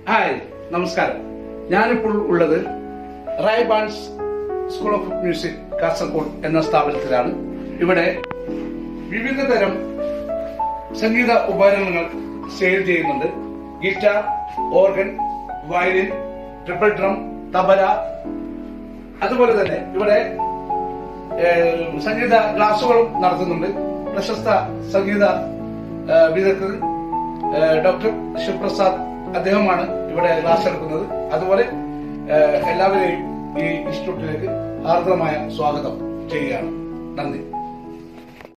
hi നമസ്കാരം ഞാനിപ്പോൾ ഉള്ളത് Raybans school of music Kasaragod എന്ന സ്ഥാപനത്തിലാണ് ഇവിടെ വിവിധ തരം സംഗീത ഉപകരണങ്ങൾ സെയിൽ ചെയ്യുന്നുണ്ട് guitar organ violin triple drum tabla അതുപോലെ തന്നെ ഇവിടെ ഏഹ്, സംഗീത ക്ലാസുകളും നടത്തുന്നുണ്ട് പ്രശസ്ത സംഗീത ഏഹ്, വിദഗ്ധൻ ഏഹ്, ഡോക്ടർ ശിവപ്രസാദ് അദ്ദേഹമാണ് ഇവിടെ ക്ലാസ് എടുക്കുന്നത് അതുപോലെ ഏഹ്, എല്ലാവരെയും ഈ ഇൻസ്റ്റിറ്റ്യൂട്ടിലേക്ക് ഹാർദവമായ സ്വാഗതം ചെയ്യുകയാണ് നന്ദി